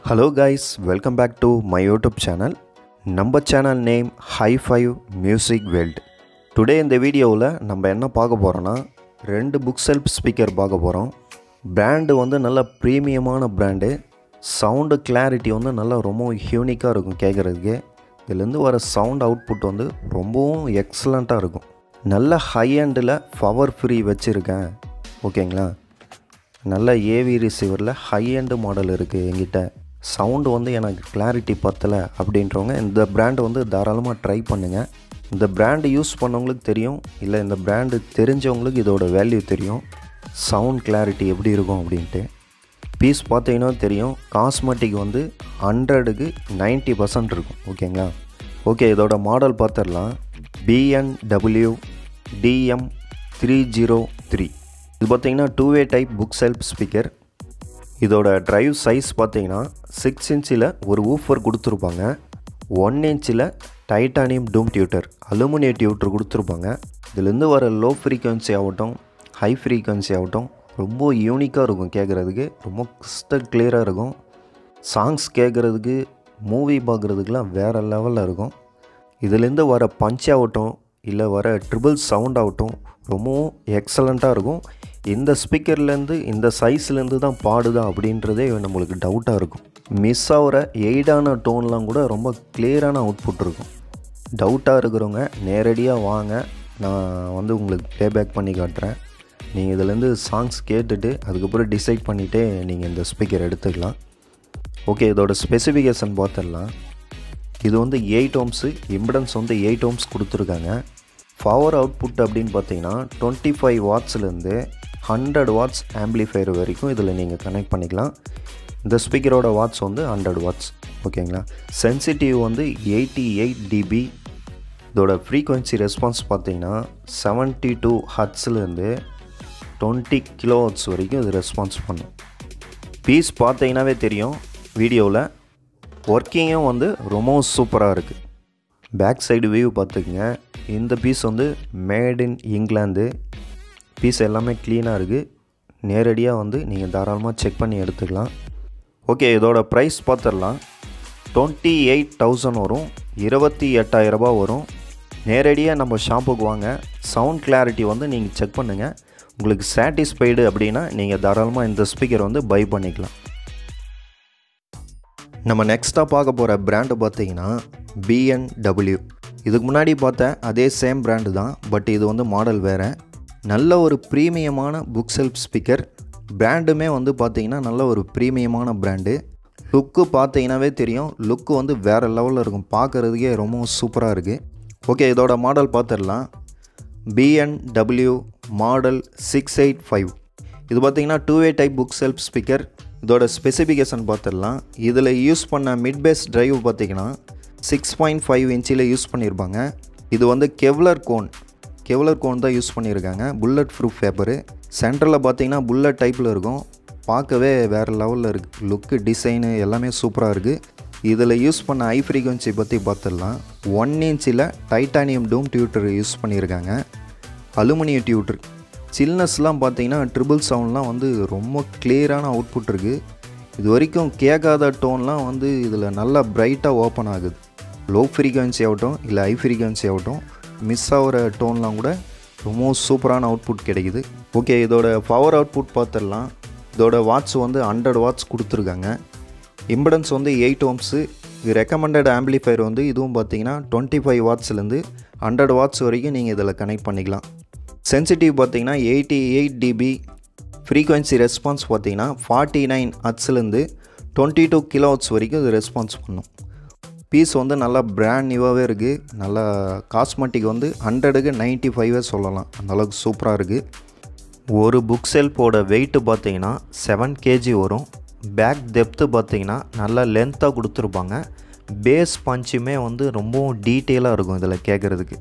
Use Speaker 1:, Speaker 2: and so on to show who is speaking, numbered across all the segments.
Speaker 1: hello guys welcome back to my YouTube channel நம்ம channel name high five music world today இந்த வீடியோவில் நம்ம என்ன பார்க்க போகிறோன்னா ரெண்டு புக் செல்ஃப் ஸ்பீக்கர் பார்க்க போகிறோம் பிராண்டு வந்து நல்ல ப்ரீமியமான பிராண்டு சவுண்டு கிளாரிட்டி வந்து நல்லா ரொம்ப யூனிக்காக இருக்கும் கேட்குறதுக்கு இதுலேருந்து வர சவுண்ட் அவுட்புட் வந்து ரொம்பவும் எக்ஸலண்ட்டாக இருக்கும் நல்ல ஹை எண்டில் பவர் ஃப்ரீ வச்சுருக்கேன் ஓகேங்களா நல்ல ஏவி ரிசீவரில் ஹை எண்டு மாடல் இருக்குது எங்கிட்ட சவுண்டு வந்து எனக்கு கிளாரிட்டி பத்தலை அப்படின்றவங்க இந்த பிராண்டு வந்து தாராளமாக ட்ரை பண்ணுங்கள் இந்த பிராண்டு யூஸ் பண்ணவங்களுக்கு தெரியும் இல்லை இந்த பிராண்டு தெரிஞ்சவங்களுக்கு இதோட வேல்யூ தெரியும் சவுண்ட் கிளாரிட்டி எப்படி இருக்கும் அப்படின்ட்டு பீஸ் பார்த்தீங்கன்னா தெரியும் காஸ்மெட்டிக் வந்து ஹண்ட்ரடுக்கு 90% பர்சன்ட் இருக்கும் ஓகேங்களா ஓகே இதோட மாடல் பார்த்துடலாம் B and W DM three zero three இது பார்த்தீங்கன்னா two way type bookshelf speaker இதோட டிரைவ் சைஸ் பார்த்தீங்கன்னா சிக்ஸ் இன்ச்சில் ஒரு ஊஃபர் கொடுத்துருப்பாங்க ஒன் இன்ச்சில் டைட்டானியம் டூம் டியூட்டர் அலுமினிய டியூட்டர் கொடுத்துருப்பாங்க இதுலேருந்து வர லோ ஃப்ரீக்வன்சி ஆகட்டும் ஹை ஃப்ரீக்வன்சி ஆகட்டும் ரொம்ப யூனிக்காக இருக்கும் கேட்குறதுக்கு ரொம்ப கிறிஸ்டல் கிளியராக இருக்கும் சாங்ஸ் கேட்குறதுக்கு மூவி பார்க்குறதுக்குலாம் வேறு லெவலில் இருக்கும் இதுலேருந்து வர பஞ்ச் ஆகட்டும் இல்லை வர ட்ரிபிள் சவுண்ட் ஆகட்டும் ரொம்பவும் எக்ஸலண்ட்டாக இருக்கும் இந்த ஸ்பீக்கர்லேருந்து இந்த சைஸ்லேருந்து தான் பாடுதா அப்படின்றதே நம்மளுக்கு டவுட்டாக இருக்கும் மிஸ் ஆகிற எய்டான டோன்லாம் கூட ரொம்ப கிளியரான அவுட்புட் இருக்கும் டவுட்டாக இருக்கிறவங்க நேரடியாக வாங்க நான் வந்து உங்களுக்கு ப்ளேபேக் பண்ணி காட்டுறேன் நீங்கள் இதுலேருந்து சாங்ஸ் கேட்டுட்டு அதுக்கப்புறம் டிசைட் பண்ணிவிட்டே நீங்கள் இந்த ஸ்பீக்கர் எடுத்துக்கலாம் ஓகே இதோட ஸ்பெசிஃபிகேஷன் பார்த்துடலாம் இது வந்து எயிட் ஓம்ஸு இம்பிடன்ஸ் வந்து எயிட் ஓம்ஸ் கொடுத்துருக்காங்க பவர் அவுட்புட் அப்படின்னு பார்த்தீங்கன்னா டுவெண்ட்டி ஃபைவ் வாட்ஸ்லேருந்து ஹண்ட்ரட் வாட்ஸ் ஆம்பிளிஃபையர் வரைக்கும் இதில் நீங்கள் கனெக்ட் பண்ணிக்கலாம் இந்த ஸ்பீக்கரோட வாட்ஸ் வந்து ஹண்ட்ரட் வாட்ஸ் ஓகேங்களா சென்சிட்டிவ் வந்து எயிட்டி எயிட் டிபி இதோட ஃப்ரீக்வன்சி ரெஸ்பான்ஸ் பார்த்தீங்கன்னா செவன்ட்டி டூ ஹட்ஸ்லேருந்து டுவெண்ட்டி கிலோ ஹட்ஸ் வரைக்கும் இது ரெஸ்பான்ஸ் பண்ணும் பீஸ் பார்த்தீங்கன்னாவே தெரியும் வீடியோவில் ஒர்க்கிங்கும் வந்து ரொம்பவும் சூப்பராக இருக்குது பேக் சைடு வியூ பார்த்துக்குங்க இந்த பீஸ் வந்து மேட் இன் இங்கிலாந்து பீஸ் எல்லாமே க்ளீனாக இருக்குது நேரடியாக வந்து நீங்கள் தாராளமாக செக் பண்ணி எடுத்துக்கலாம் ஓகே இதோட ப்ரைஸ் பார்த்துடலாம் டுவெண்ட்டி எயிட் தௌசண்ட் வரும் இருபத்தி எட்டாயிரரூபா வரும் நேரடியாக நம்ம ஷாப்புக்கு வாங்க சவுண்ட் கிளாரிட்டி வந்து நீங்கள் செக் பண்ணுங்கள் உங்களுக்கு சாட்டிஸ்ஃபைடு அப்படின்னா நீங்கள் தாராளமாக இந்த ஸ்பீக்கர் வந்து பை பண்ணிக்கலாம் நம்ம நெக்ஸ்ட்டாக பார்க்க போகிற பிராண்டு பார்த்தீங்கன்னா பிஎன்டபிள்யூ இதுக்கு முன்னாடி பார்த்த அதே சேம் பிராண்டு தான் பட் இது வந்து மாடல் வேறு நல்ல ஒரு ப்ரீமியமான புக் செல்ஃப் ஸ்பீக்கர் பிராண்டுமே வந்து பார்த்தீங்கன்னா நல்ல ஒரு ப்ரீமியமான பிராண்டு லுக்கு பார்த்தீங்கன்னாவே தெரியும் லுக்கு வந்து வேறு லெவலில் இருக்கும் பார்க்குறதுக்கே ரொம்ப சூப்பராக இருக்குது ஓகே இதோட மாடல் பார்த்துடலாம் B and W model six eight five இது பார்த்தீங்கன்னா two way type bookshelf speaker இதோட ஸ்பெசிஃபிகேஷன் பார்த்துடலாம் இதில் யூஸ் பண்ண மிட் பேஸ் டிரைவ் பார்த்தீங்கன்னா சிக்ஸ் பாயிண்ட் ஃபைவ் இன்ச்சில் யூஸ் பண்ணியிருப்பாங்க இது வந்து கெவ்லர் கோன் கெவ்லர் கோன் தான் யூஸ் பண்ணியிருக்காங்க புல்லட் ப்ரூஃப் பேப்பரு சென்டரில் பார்த்தீங்கன்னா புல்லட் டைப்பில் இருக்கும் பார்க்கவே வேறு லெவலில் இருக்குது லுக்கு டிசைனு எல்லாமே சூப்பராக இருக்குது இதில் யூஸ் பண்ண ஹை ஃப்ரீக்வன்சி பற்றி பார்த்துடலாம் ஒன் இன்ச்சில் டைட்டானியம் டூம் டியூட்டர் யூஸ் பண்ணியிருக்காங்க அலுமினிய டியூட்டர் சில்னஸ்லாம் பார்த்தீங்கன்னா ட்ரிபிள் சவுண்ட்லாம் வந்து ரொம்ப கிளியரான அவுட்புட் இருக்குது இது வரைக்கும் கேட்காத டோன்லாம் வந்து இதில் நல்லா பிரைட்டாக ஓப்பன் ஆகுது லோ ஃப்ரீக்வன்சி ஆகட்டும் இல்லை ஹை ஃப்ரீக்வன்சி ஆகட்டும் மிஸ் ஆகிற டோன்லாம் கூட ரொம்ப சூப்பரான அவுட்புட் கிடைக்குது ஓகே இதோட பவர் அவுட்புட் பார்த்துடலாம் இதோட வாட்ஸ் வந்து ஹண்ட்ரட் வாட்ஸ் கொடுத்துருக்காங்க இம்பிடன்ஸ் வந்து எயிட் ஓம்ஸு இது ரெக்கமெண்டட் ஆம்பிளிஃபையர் வந்து இதுவும் பார்த்தீங்கன்னா டுவெண்ட்டி ஃபைவ் வாட்ஸ்லேருந்து ஹண்ட்ரட் வாட்ஸ் வரைக்கும் நீங்கள் இதில் கனெக்ட் பண்ணிக்கலாம் சென்சிட்டிவ் பார்த்தீங்கன்னா eighty eight dB frequency response பார்த்தீங்கன்னா ஃபார்ட்டி நைன் ஹட்ஸ்லேருந்து டுவெண்ட்டி டூ கிலோஹட்ஸ் வரைக்கும் இது ரெஸ்பான்ஸ் பண்ணும் பீஸ் வந்து நல்லா பிராண்ட் நியூவாகவே இருக்குது நல்லா காஸ்மெட்டிக் வந்து ஹண்ட்ரடுக்கு நைன்ட்டி ஃபைவே சொல்லலாம் அந்தளவுக்கு சூப்பராக இருக்குது ஒரு புக் செல்ஃபோட வெயிட்டு பார்த்தீங்கன்னா செவன் கேஜி வரும் பேக் டெப்த்து பார்த்தீங்கன்னா நல்லா லென்த்தாக கொடுத்துருப்பாங்க பேஸ் பஞ்சுமே வந்து ரொம்பவும் டீட்டெயிலாக இருக்கும் இதில் கேட்குறதுக்கு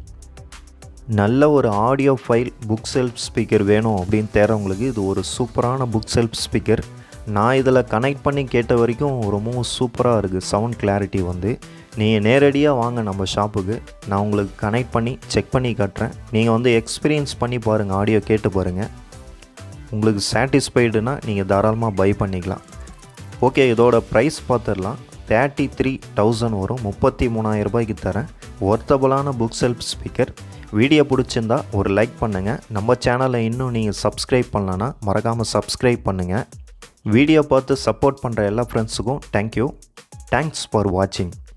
Speaker 1: நல்ல ஒரு audio file bookshelf speaker வேணும் அப்படின்னு தேர்றவங்களுக்கு இது ஒரு சூப்பரான புக் செல்ஃப் ஸ்பீக்கர் நான் இதில் கனெக்ட் பண்ணி கேட்ட வரைக்கும் ரொம்பவும் சூப்பராக இருக்குது சவுண்ட் கிளாரிட்டி வந்து நீங்கள் நேரடியாக வாங்க நம்ம ஷாப்புக்கு நான் உங்களுக்கு கனெக்ட் பண்ணி செக் பண்ணி காட்டுறேன் நீங்கள் வந்து எக்ஸ்பீரியன்ஸ் பண்ணி பாருங்கள் ஆடியோ கேட்டு பாருங்கள் உங்களுக்கு சாட்டிஸ்ஃபைடுனா நீங்கள் தாராளமாக பை பண்ணிக்கலாம் ஓகே இதோட ப்ரைஸ் பார்த்துடலாம் தேர்ட்டி த்ரீ தௌசண்ட் வரும் முப்பத்தி மூணாயிரம் ரூபாய்க்கு தரேன் ஒர்த்தபுளான புக் செல்ஃப் ஸ்பீக்கர் வீடியோ பிடிச்சிருந்தா ஒரு லைக் பண்ணுங்கள் நம்ம சேனலை இன்னும் நீங்கள் சப்ஸ்கிரைப் பண்ணலன்னா மறக்காமல் சப்ஸ்கிரைப் பண்ணுங்கள் வீடியோ பார்த்து சப்போர்ட் பண்ணுற எல்லா ஃப்ரெண்ட்ஸுக்கும் தேங்க்யூ தேங்க்ஸ் ஃபார் வாட்சிங்